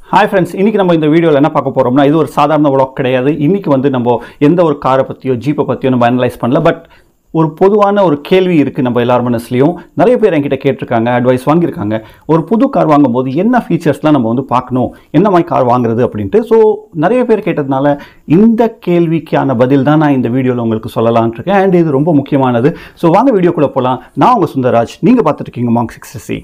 hi friends இன்றைக்கி நம்ம இந்த வீடியோவில் என்ன பார்க்க போகிறோம்னா இது ஒரு சாதாரண vlog கிடையாது இன்றைக்கி வந்து நம்ம எந்த ஒரு காரை பற்றியோ ஜீப்பை பற்றியோ நம்ம அனலைஸ் பண்ணல பட் ஒரு பொதுவான ஒரு கேள்வி இருக்குது நம்ம எல்லார் மனசுலையும் நிறைய பேர் என்கிட்ட கேட்டிருக்காங்க அட்வைஸ் வாங்கியிருக்காங்க ஒரு புது கார் வாங்கும்போது என்ன ஃபீச்சர்ஸ்லாம் நம்ம வந்து பார்க்கணும் என்ன மாதிரி கார் வாங்குறது அப்படின்ட்டு ஸோ நிறைய பேர் கேட்டதுனால இந்த கேள்விக்கான பதில் தான் நான் இந்த வீடியோவில் உங்களுக்கு சொல்லலாம்னு இருக்கேன் அண்ட் இது ரொம்ப முக்கியமானது ஸோ வாங்க வீடியோக்குள்ளே போகலாம் நான் உங்கள் சுந்தரராஜ் நீங்கள் பார்த்துட்டு இருக்கீங்க மாங்க் சிக்ஸ் சி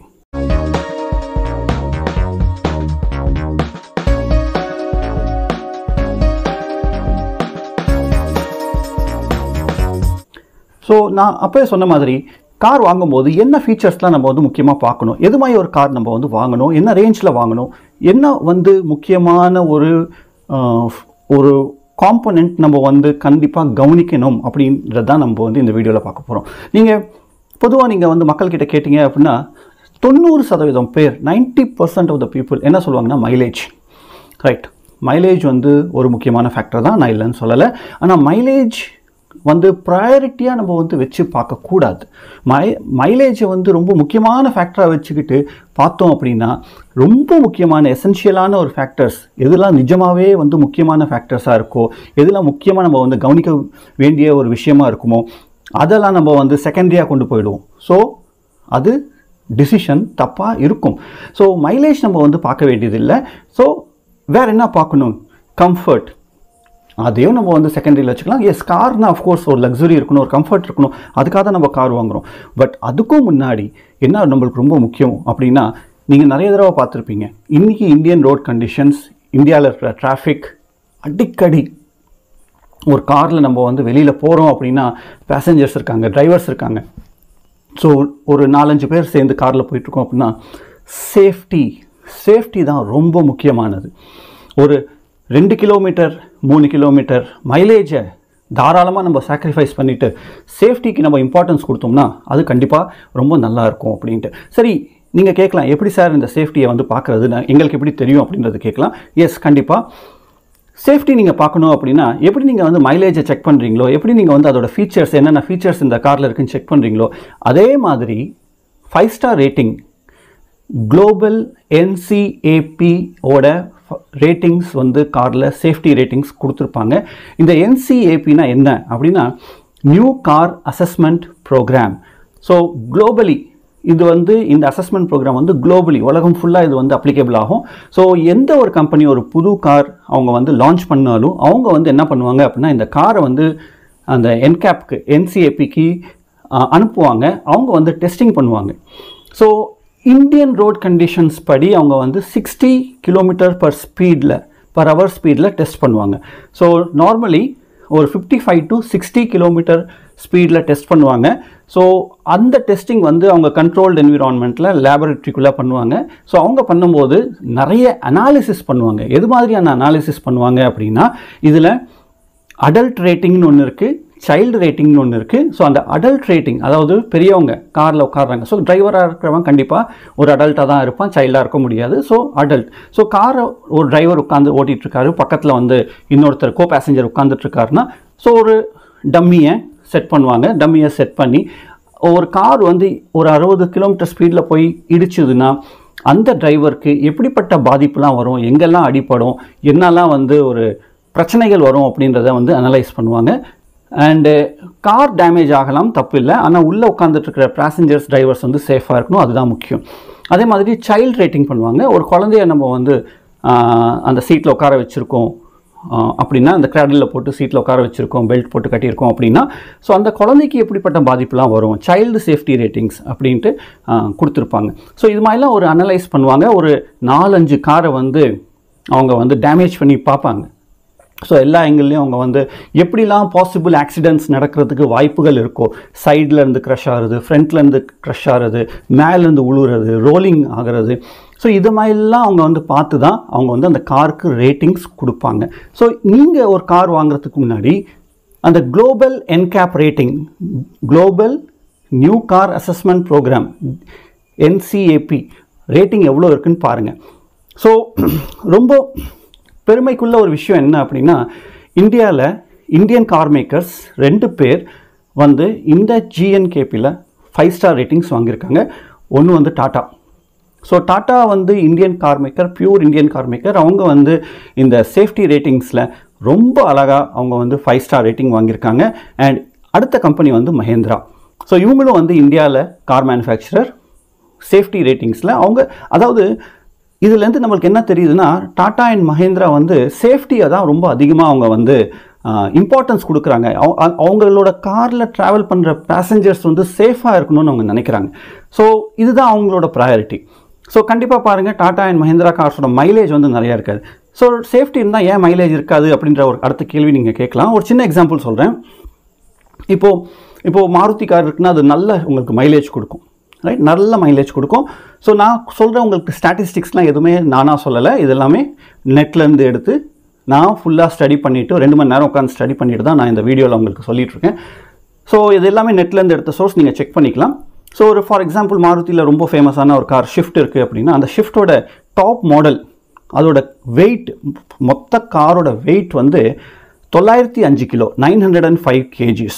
ஸோ நான் அப்போயே சொன்ன மாதிரி கார் வாங்கும்போது என்ன ஃபீச்சர்ஸ்லாம் நம்ம வந்து முக்கியமாக பார்க்கணும் எது மாதிரி ஒரு கார் நம்ம வந்து வாங்கணும் என்ன ரேஞ்சில் வாங்கணும் என்ன வந்து முக்கியமான ஒரு ஆஹ், ஒரு காம்பனண்ட் நம்ம வந்து கண்டிப்பாக கவனிக்கணும் அப்படின்றது தான் நம்ம வந்து இந்த வீடியோவில் பார்க்க போகிறோம் நீங்கள் பொதுவாக நீங்கள் வந்து மக்கள்கிட்ட கேட்டிங்க அப்படின்னா தொண்ணூறு சதவீதம் பேர் 90% பர்சன்ட் ஆஃப் த பீப்புள் என்ன சொல்லுவாங்கன்னா மைலேஜ் ரைட் மைலேஜ் வந்து ஒரு முக்கியமான ஃபேக்டர் தான் நான் இல்லைன்னு சொல்லலை ஆனால் மைலேஜ் வந்து ப்ரையாரிட்டியாக நம்ம வந்து வச்சு பார்க்கக்கூடாது மை மைலேஜை வந்து ரொம்ப முக்கியமான ஃபேக்டராக வச்சுக்கிட்டு பார்த்தோம் அப்படின்னா ரொம்ப முக்கியமான எசென்ஷியலான ஒரு ஃபேக்டர்ஸ் எதெல்லாம் நிஜமாகவே வந்து முக்கியமான ஃபேக்டர்ஸாக இருக்கோ எதெல்லாம் முக்கியமாக நம்ம வந்து கவனிக்க வேண்டிய ஒரு விஷயமா இருக்குமோ அதெல்லாம் நம்ம வந்து செகண்டரியாக கொண்டு போயிடுவோம் ஸோ அது டிசிஷன் தப்பாக இருக்கும் ஸோ மைலேஜ் நம்ம வந்து பார்க்க வேண்டியதில்லை ஸோ வேறு என்ன பார்க்கணும் கம்ஃபர்ட் அதையும் நம்ம வந்து செகண்டரியில் வச்சுக்கலாம் எஸ் கார்னா அஃப்கோர்ஸ் ஒரு லக்ஸுரி இருக்கணும் ஒரு கம்ஃபர்ட் இருக்கணும் அதுக்காக தான் நம்ம கார் வாங்குறோம் பட் அதுக்கும் முன்னாடி என்ன நம்மளுக்கு ரொம்ப முக்கியம் அப்படின்னா நீங்கள் நிறைய தடவை பார்த்துருப்பீங்க இன்றைக்கி இந்தியன் ரோட் கண்டிஷன்ஸ் இந்தியாவில் இருக்கிற டிராஃபிக் அடிக்கடி ஒரு காரில் நம்ம வந்து வெளியில் போகிறோம் அப்படின்னா பேசஞ்சர்ஸ் இருக்காங்க டிரைவர்ஸ் இருக்காங்க ஸோ ஒரு நாலஞ்சு பேர் சேர்ந்து காரில் போயிட்டுருக்கோம் அப்படின்னா சேஃப்டி சேஃப்டி தான் ரொம்ப முக்கியமானது ஒரு ரெண்டு கிலோமீட்டர் மூணு கிலோமீட்டர் மைலேஜை தாராளமாக நம்ம சாக்ரிஃபைஸ் பண்ணிவிட்டு சேஃப்டிக்கு நம்ம இம்பார்ட்டன்ஸ் கொடுத்தோம்னா அது கண்டிப்பாக ரொம்ப நல்லா இருக்கும் அப்படின்ட்டு சரி நீங்கள் கேட்கலாம் எப்படி சார் இந்த சேஃப்டியை வந்து பார்க்குறது நான் எங்களுக்கு எப்படி தெரியும் அப்படின்றது கேட்கலாம் எஸ் கண்டிப்பாக சேஃப்டி நீங்கள் பார்க்கணும் அப்படின்னா எப்படி நீங்கள் வந்து மைலேஜை செக் பண்ணுறீங்களோ எப்படி நீங்கள் வந்து அதோட ஃபீச்சர்ஸ் என்னென்ன ஃபீச்சர்ஸ் இந்த காரில் இருக்குன்னு செக் பண்ணுறீங்களோ அதே மாதிரி five star rating global NCAP ஓட ரேட்டிங்ஸ் வந்து காரில் சேஃப்டி ரேட்டிங்ஸ் கொடுத்துருப்பாங்க இந்த என்சிஏபினா என்ன அப்படின்னா new car assessment programme so globally இது வந்து இந்த அசஸ்மெண்ட் ப்ரோக்ராம் வந்து குளோபலி உலகம் ஃபுல்லாக இது வந்து அப்ளிகபிள் ஆகும் ஸோ எந்த ஒரு கம்பெனி ஒரு புது கார் அவங்க வந்து லான்ச் பண்ணாலும் அவங்க வந்து என்ன பண்ணுவாங்க அப்படின்னா இந்த காரை வந்து அந்த என்கேப்க்கு என்சிஏபிக்கு அனுப்புவாங்க அவங்க வந்து டெஸ்டிங் பண்ணுவாங்க ஸோ இந்தியன் ரோட் கண்டிஷன்ஸ் படி அவங்க வந்து சிக்ஸ்டி கிலோமீட்டர் பர் ஸ்பீடில் பர் ஹவர் ஸ்பீடில் டெஸ்ட் பண்ணுவாங்க ஸோ நார்மலி ஒரு fifty five to sixty kilometre ஸ்பீடில் டெஸ்ட் பண்ணுவாங்க ஸோ அந்த டெஸ்டிங் வந்து அவங்க கண்ட்ரோல்டு என்விரான்மெண்ட்டில் லேபரேட்டரிக்குள்ளே பண்ணுவாங்க ஸோ அவங்க பண்ணும்போது நிறைய அனாலிசிஸ் பண்ணுவாங்க எது மாதிரியான அனாலிசிஸ் பண்ணுவாங்க அப்படின்னா இதில் அடல்ட் ரேட்டிங்னு ஒன்று இருக்குது சைல்டு ரேட்டிங்னு ஒன்று இருக்குது ஸோ அந்த அடல்ட் ரேட்டிங் அதாவது பெரியவங்க காரில் உட்காடுறாங்க ஸோ டிரைவராக இருக்கிறவன் கண்டிப்பாக ஒரு அடல்ட்டாக தான் இருப்பான் சைல்டாக இருக்க முடியாது ஸோ அடல்ட் ஸோ காரை ஒரு டிரைவர் உட்காந்து ஓட்டிகிட்டு இருக்காரு பக்கத்தில் வந்து இன்னொருத்தர் கோ பேசஞ்சர் உட்காந்துட்டு இருக்காருன்னா ஸோ ஒரு டம்மியை செட் பண்ணுவாங்க டம்மியை செட் பண்ணி ஒரு கார் வந்து ஒரு அறுபது கிலோமீட்டர் ஸ்பீடில் போய் இடிச்சுதுன்னா அந்த டிரைவருக்கு எப்படிப்பட்ட பாதிப்புலாம் வரும் எங்கெல்லாம் அடிப்படும் என்னெல்லாம் வந்து ஒரு பிரச்சனைகள் வரும் அப்படின்றத வந்து அனலைஸ் பண்ணுவாங்க அண்டு கார் டேமேஜ் ஆகலாம் தப்பு இல்லை ஆனால் உள்ளே உட்காந்துட்டு இருக்கிற பேசஞ்சர்ஸ் டிரைவர்ஸ் வந்து சேஃபாக இருக்கணும் அதுதான் முக்கியம் அதே மாதிரி சைல்ட் ரேட்டிங் பண்ணுவாங்க ஒரு குழந்தைய நம்ம வந்து ஆஹ், அந்த சீட்டில் உட்கார வச்சுருக்கோம் அப்படின்னா அந்த கிராடில் போட்டு சீட்டில் உட்கார வச்சுருக்கோம் பெல்ட் போட்டு கட்டியிருக்கோம் அப்படின்னா ஸோ அந்த குழந்தைக்கு எப்படிப்பட்ட பாதிப்புலாம் வரும் சைல்டு சேஃப்டி ரேட்டிங்ஸ் அப்படின்ட்டு ஆஹ், கொடுத்துருப்பாங்க ஸோ இது மாதிரிலாம் ஒரு அனலைஸ் பண்ணுவாங்க ஒரு நாலஞ்சு காரை வந்து அவங்க வந்து டேமேஜ் பண்ணி பார்ப்பாங்க ஸோ எல்லா ஆங்கிள்லேயும் அவங்க வந்து எப்படிலாம் பாசிபிள் ஆக்சிடென்ட்ஸ் நடக்கிறதுக்கு வாய்ப்புகள் இருக்கோ சைடில் இருந்து க்ரஷ் ஆகுறது ஃப்ரண்ட்ல இருந்து க்ரஷ் ஆகுறது மேலேருந்து உழுவுறது ரோலிங் ஆகிறது ஸோ இது மாதிரிலாம் அவங்க வந்து பார்த்து தான் அவங்க வந்து அந்த காருக்கு ரேட்டிங்ஸ் கொடுப்பாங்க ஸோ நீங்கள் ஒரு கார் வாங்குறதுக்கு முன்னாடி அந்த global NCAP rating global new car assessment programme NCAP rating எவ்வளோ இருக்குன்னு பாருங்கள் ஸோ ரொம்ப பெருமைக்குள்ள ஒரு விஷயம் என்ன அப்படின்னா இந்தியாவில் இந்தியன் கார் மேக்கர்ஸ் ரெண்டு பேர் வந்து இந்த ஜிஎன்கேபியில் ஃபைவ் ஸ்டார் ரேட்டிங்ஸ் வாங்கியிருக்காங்க ஒன்று வந்து டாட்டா ஸோ டாட்டா வந்து Indian car maker pure Indian car maker அவங்க வந்து இந்த சேஃப்டி ரேட்டிங்ஸில் ரொம்ப அழகாக அவங்க வந்து ஃபைவ் ஸ்டார் ரேட்டிங் வாங்கியிருக்காங்க அண்ட் அடுத்த கம்பெனி வந்து மஹேந்திரா ஸோ இவங்களும் வந்து இந்தியாவில் கார் மேனுஃபேக்சரர் சேஃப்டி ரேட்டிங்ஸில் அவங்க அதாவது இதுலேருந்து நம்மளுக்கு என்ன தெரியுதுன்னா டாடா அண்ட் மஹேந்திரா வந்து சேஃப்டியை தான் ரொம்ப அதிகமாக அவங்க வந்து இம்பார்ட்டன்ஸ் கொடுக்குறாங்க அவ- அவ- அவங்களோட காரில் ட்ராவல் பண்ணுற பேசஞ்சர்ஸ் வந்து சேஃபாக இருக்கணும்னு அவங்க நினைக்கிறாங்க ஸோ இதுதான் அவங்களோட ப்ரையாரிட்டி ஸோ கண்டிப்பாக பாருங்கள் டாடா அண்ட் மஹேந்திரா கார்ஸோட மைலேஜ் வந்து நிறையா இருக்காது ஸோ சேஃப்டி இருந்தால் ஏன் மைலேஜ் இருக்காது அப்படின்ற ஒரு அடுத்த கேள்வி நீங்கள் கேட்கலாம் ஒரு சின்ன எக்ஸாம்பிள் சொல்கிறேன் இப்போது இப்போது மாருதி கார் இருக்குன்னா அது நல்ல உங்களுக்கு மைலேஜ் கொடுக்கும் ரைட் நல்ல மைலேஜ் கொடுக்கும் ஸோ நான் சொல்கிற உங்களுக்கு ஸ்டாட்டிஸ்டிக்ஸ்லாம் எதுவுமே நானாக சொல்லலை இது எல்லாமே நெட்லேருந்து எடுத்து நான் ஃபுல்லாக ஸ்டடி பண்ணிவிட்டு ரெண்டு மணி நேரம் உட்காந்து ஸ்டடி பண்ணிட்டு தான் நான் இந்த வீடியோவில் உங்களுக்கு சொல்லிட்டு இருக்கேன் ஸோ இது எல்லாமே நெட்லேருந்து எடுத்த சோர்ஸ் நீங்கள் செக் பண்ணிக்கலாம் ஸோ ஒரு ஃபார் எக்ஸாம்பிள் மாருதியில் ரொம்ப ஃபேமஸான ஒரு கார் ஷிஃப்ட் இருக்குது அப்படின்னா அந்த ஷிஃப்ட்டோட டாப் மாடல் அதோட வெயிட் மொத்த காரோட வெயிட் வந்து தொள்ளாயிரத்தி அஞ்சு kilo nine hundred and five KGs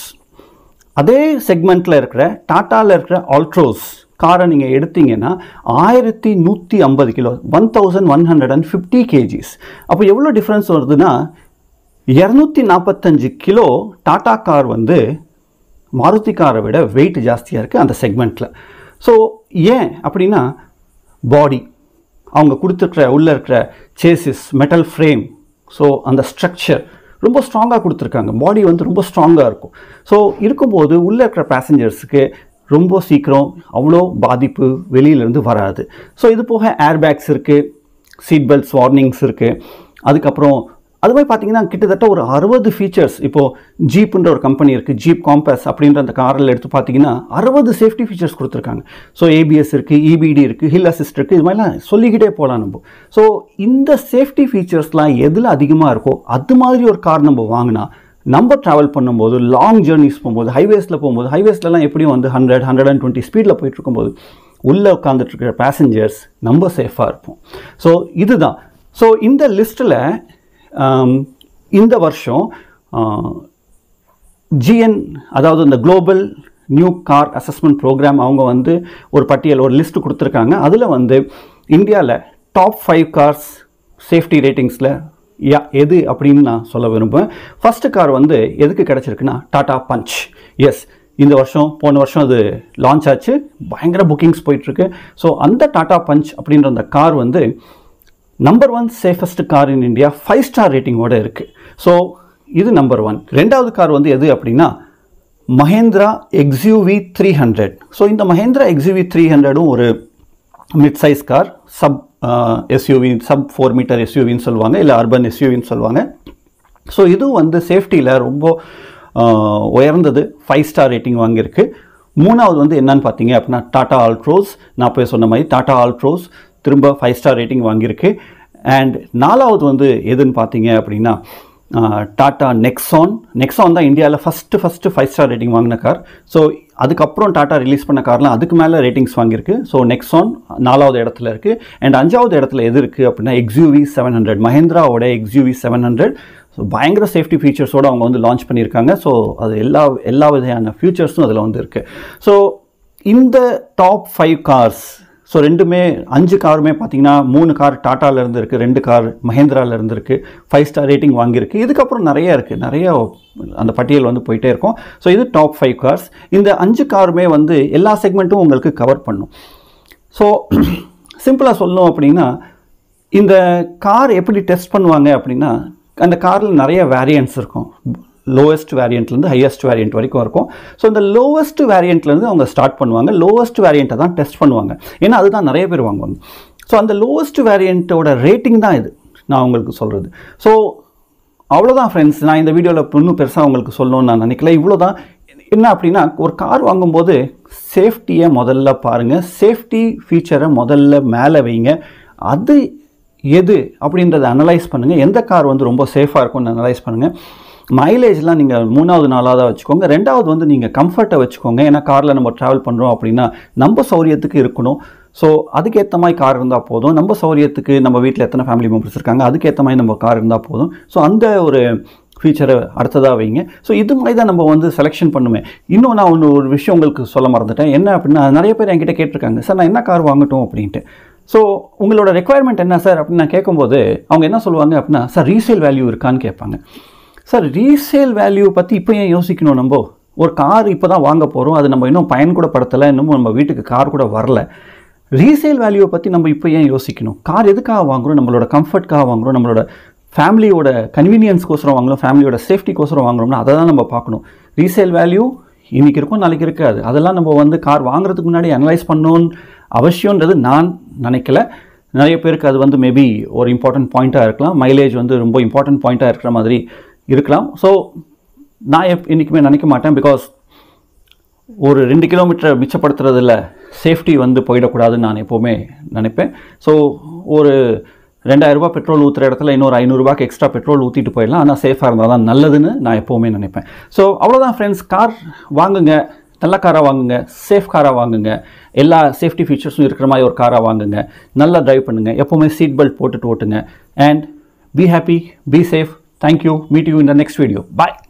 அதே செக்மெண்ட்டில் இருக்கிற டாட்டாவில் இருக்கிற ஆல்ட்ரோஸ் காரை நீங்கள் எடுத்தீங்கன்னா ஆயிரத்தி நூற்றி ஐம்பது kilo one thousand one hundred and fifty KGs அப்போ எவ்வளோ டிஃப்ரென்ஸ் வருதுன்னா இரநூத்தி நாற்பத்தஞ்சு கிலோ டாடா கார் வந்து மாருதி காரை விட வெயிட் ஜாஸ்தியாக இருக்குது அந்த செக்மெண்ட்டில் ஸோ ஏன் அப்படின்னா பாடி அவங்க கொடுத்துருக்கிற உள்ளே இருக்கிற சேசிஸ் மெட்டல் ஃப்ரேம் ஸோ அந்த ஸ்ட்ரக்சர் ரொம்ப ஸ்ட்ராங்காக கொடுத்துருக்காங்க பாடி வந்து ரொம்ப ஸ்ட்ராங்காக இருக்கும் ஸோ இருக்கும்போது உள்ளே இருக்கிற பேசஞ்சர்ஸுக்கு ரொம்ப சீக்கிரம் அவ்வளோ பாதிப்பு வெளியிலேருந்து வராது ஸோ இது போக ஏர்பேக்ஸ் இருக்குது சீட் பெல்ட்ஸ் வார்னிங்ஸ் இருக்குது அதுக்கப்புறம் அது மாதிரி பார்த்தீங்கன்னா கிட்டத்தட்ட ஒரு அறுபது ஃபீச்சர்ஸ் இப்போது ஜீப்புன்ற ஒரு கம்பெனி இருக்குது ஜீப் காம்பஸ் அப்படின்ற அந்த காரில் எடுத்து பார்த்தீங்கன்னா அறுபது சேஃப்டி ஃபீச்சர்ஸ் கொடுத்துருக்காங்க ஸோ ஏபிஎஸ் இருக்குது இபிடி இருக்குது ஹில் அசிஸ்ட் இருக்குது இது மாதிரிலாம் சொல்லிக்கிட்டே போகலாம் நம்ம ஸோ இந்த சேஃப்டி ஃபீச்சர்ஸ்லாம் எதில் அதிகமாக இருக்கோ அது மாதிரி ஒரு கார் நம்ம வாங்கினா நம்ம ட்ராவல் பண்ணும்போது லாங் ஜேர்னிஸ் போகும்போது ஹைவேஸில் போகும்போது ஹைவேஸ்லலாம் எப்படியும் வந்து ஹண்ட்ரட் ஹண்ட்ரட் அண்ட் டுவெண்ட்டி ஸ்பீடில் போயிட்டு இருக்கும்போது உள்ளே உட்காந்துட்டு இருக்கிற பேசஞ்சர்ஸ் நம்ம சேஃபாக இருப்போம் ஸோ இதுதான் ஸோ இந்த லிஸ்ட்டில் இந்த வருஷம் ஜிஎன் அதாவது இந்த global new car assessment programme அவங்க வந்து ஒரு பட்டியல் ஒரு லிஸ்ட் கொடுத்துருக்காங்க அதில் வந்து இந்தியாவில் டாப் ஃபைவ் கார்ஸ் சேஃப்டி ரேட்டிங்ஸில் யா எது அப்படின்னு நான் சொல்ல விரும்புவேன் ஃபஸ்ட்டு கார் வந்து எதுக்கு கிடச்சிருக்குன்னா டாடா பஞ்ச் எஸ் இந்த வருஷம் போன வருஷம் அது லான்ச் ஆச்சு பயங்கர புக்கிங்ஸ் போயிட்டுருக்கு ஸோ அந்த டாடா பஞ்ச் அப்படின்ற அந்த கார் வந்து number one safest car in India five star ரேட்டிங்கோட இருக்குது ஸோ இது நம்பர் ஒன் ரெண்டாவது கார் வந்து எது அப்படின்னா Mahindra XUV three hundred so இந்த மஹேந்திரா எக்ஸ்யூவி த்ரீ ஹண்ட்ரடும் ஒரு mid size car sub SUV sub four metre எஸ்யூவின்னு சொல்லுவாங்க இல்லை அர்பன் எஸ்யூவின்னு சொல்லுவாங்க ஸோ இதுவும் வந்து சேஃப்டியில் ரொம்ப ஆஹ், உயர்ந்தது ஃபைவ் ஸ்டார் ரேட்டிங் வாங்கியிருக்கு மூணாவது வந்து என்னன்னு பார்த்தீங்க அப்படின்னா டாடா ஆல்ட்ரோஸ் நான் போய் சொன்ன மாதிரி டாடா ஆல்ட்ரோஸ் திரும்ப ஃபைவ் ஸ்டார் ரேட்டிங் வாங்கியிருக்கு அண்ட் நாலாவது வந்து எதுன்னு பார்த்தீங்க அப்படின்னா டாடா நெக்ஸான் நெக்ஸான் தான் இந்தியாவில் first first five star rating வாங்கின கார் ஸோ அதுக்கப்புறம் டாடா ரிலீஸ் பண்ண கார்லாம் அதுக்கு மேலே ரேட்டிங்ஸ் வாங்கியிருக்கு ஸோ நெக்ஸான் நாலாவது இடத்துல இருக்குது அண்ட் அஞ்சாவது இடத்துல எது இருக்குது அப்படின்னா எக்ஸ்யூவி செவன் ஹண்ட்ரட் மஹேந்திராவோட எக்ஸ்யூவி செவன் ஹண்ட்ரட் ஸோ பயங்கர சேஃப்டி ஃபீச்சர்ஸோடு அவங்க வந்து லான்ச் பண்ணியிருக்காங்க ஸோ அது எல்லா எல்லா விதையான ஃபியூச்சர்ஸும் அதில் வந்து இருக்குது ஸோ இந்த டாப் ஃபைவ் கார்ஸ் ஸோ ரெண்டுமே அஞ்சு காருமே பார்த்தீங்கன்னா மூணு கார் டாட்டால இருந்து இருக்குது ரெண்டு கார் மஹேந்திரால இருந்து இருக்குது ஃபைவ் ஸ்டார் ரேட்டிங் வாங்கியிருக்கு இதுக்கப்புறம் நிறைய இருக்குது நிறைய அந்த பட்டியல் வந்து போயிட்டே இருக்கும் ஸோ இது டாப் ஃபைவ் கார்ஸ் இந்த அஞ்சு காருமே வந்து எல்லா செக்மெண்ட்டும் உங்களுக்கு கவர் பண்ணும் ஸோ சிம்பிளாக சொல்லணும் அப்படின்னா இந்த கார் எப்படி டெஸ்ட் பண்ணுவாங்க அப்படின்னா அந்த காரில் நிறைய வேரியன்ட்ஸ் இருக்கும் லோவஸ்ட் வேரியண்ட்லேருந்து ஹையஸ்ட் வேரியண்ட் வரைக்கும் இருக்கும் ஸோ இந்த லோவஸ்ட் வேரியண்ட்லேருந்து அவங்க ஸ்டார்ட் பண்ணுவாங்க லோவஸ்ட் வேரியண்ட்டை தான் டெஸ்ட் பண்ணுவாங்க ஏன்னா அதுதான் நிறைய பேர் வாங்குவாங்க ஸோ அந்த லோவஸ்ட் வேரியண்ட்டோட ரேட்டிங் தான் இது நான் உங்களுக்கு சொல்கிறது ஸோ அவ்வளோதான் ஃப்ரெண்ட்ஸ் நான் இந்த வீடியோவில் இன்னும் பெருசாக உங்களுக்கு சொல்லணும்னு நான் நினைக்கல இவ்வளோ தான் என்ன அப்படின்னா ஒரு கார் வாங்கும்போது சேஃப்டியை முதல்ல பாருங்கள் சேஃப்டி ஃபீச்சரை முதல்ல மேலே வைங்க அது எது அப்படின்றத அனலைஸ் பண்ணுங்கள் எந்த கார் வந்து ரொம்ப சேஃபாக இருக்கும்னு அனலைஸ் பண்ணுங்கள் மைலேஜ்லாம் நீங்கள் மூணாவது நாலாவதாக வச்சுக்கோங்க ரெண்டாவது வந்து நீங்கள் கம்ஃபர்ட்டை வச்சுக்கோங்க ஏன்னா காரில் நம்ம ட்ராவல் பண்ணுறோம் அப்படின்னா நம்ம சௌரியத்துக்கு இருக்கணும் ஸோ அதுக்கேற்ற மாதிரி கார் இருந்தால் போதும் நம்ம சௌரியத்துக்கு நம்ம வீட்டில் எத்தனை ஃபேமிலி மெம்பர்ஸ் இருக்காங்க அதுக்கேற்ற மாதிரி நம்ம கார் இருந்தால் போதும் ஸோ அந்த ஒரு ஃபீச்சரை அடுத்ததாக வைங்க ஸோ இது மாதிரி தான் நம்ம வந்து செலெக்ஷன் பண்ணுமே இன்னும் நான் ஒன்று ஒரு விஷயம் உங்களுக்கு சொல்ல மறந்துட்டேன் என்ன அப்படின்னா நிறைய பேர் என்கிட்ட கேட்டிருக்காங்க சார் நான் என்ன கார் வாங்கட்டும் அப்படின்ட்டு ஸோ உங்களோட ரெக்குவயர்மெண்ட் என்ன சார் அப்படின்னு நான் கேட்கும்போது அவங்க என்ன சொல்லுவாங்க அப்படின்னா சார் ரீசேல் வேல்யூ இருக்கான்னு கேட்பாங்க சார் ரீசேல் வேல்யூ பற்றி இப்போ ஏன் யோசிக்கணும் நம்ம ஒரு கார் இப்போ தான் வாங்க போகிறோம் அது நம்ம இன்னும் பயன் கூட படுத்தலை இன்னும் நம்ம வீட்டுக்கு கார் கூட வரல ரீசேல் வேல்யூவை பற்றி நம்ம இப்போ ஏன் யோசிக்கணும் கார் எதுக்காக வாங்குறோம் நம்மளோட கம்ஃபர்ட்காக வாங்குறோம் நம்மளோட ஃபேமிலியோட கன்வீனியன்ஸ்க்கோசரம் வாங்குறோம் ஃபேமிலியோட சேஃப்டிக்கோசரம் வாங்குறோம்னா அதை தான் நம்ம பார்க்கணும் ரீசேல் வேல்யூ இன்றைக்கி இருக்கும் நாளைக்கு இருக்காது அதெல்லாம் நம்ம வந்து கார் வாங்குறதுக்கு முன்னாடி அனலைஸ் பண்ணணும்னு அவசியன்றது நான் நினைக்கல நிறைய பேருக்கு அது வந்து மேபி ஒரு இம்பார்ட்டன்ட் பாயிண்ட்டாக இருக்கலாம் மைலேஜ் வந்து ரொம்ப இம்பார்ட்டன்ட் பாயிண்ட்டாக இருக்கிற மாதிரி இருக்கலாம் ஸோ நான் எப் என்றைக்குமே நினைக்க மாட்டேன் பிகாஸ் ஒரு ரெண்டு கிலோமீட்டர் மிச்சப்படுத்துறதுல சேஃப்டி வந்து போயிடக்கூடாதுன்னு நான் எப்போவுமே நினைப்பேன் ஸோ ஒரு ரெண்டாயிரரூபா பெட்ரோல் ஊற்றுற இடத்துல இன்னொரு ஐநூறுரூபாக்கு எக்ஸ்ட்ரா பெட்ரோல் ஊற்றிட்டு போயிடலாம் ஆனால் சேஃபாக இருந்தால் தான் நல்லதுன்னு நான் எப்போவுமே நினைப்பேன் ஸோ அவ்வளோதான் ஃப்ரெண்ட்ஸ் கார் வாங்குங்க நல்ல காராக வாங்குங்க சேஃப் காராக வாங்குங்க எல்லா சேஃப்டி ஃபீச்சர்ஸும் இருக்கிற மாதிரி ஒரு காராக வாங்குங்க நல்லா டிரைவ் பண்ணுங்கள் எப்போவுமே சீட் பெல்ட் போட்டுட்டு ஓட்டுங்க and be happy be safe thank you meet you in the next video bye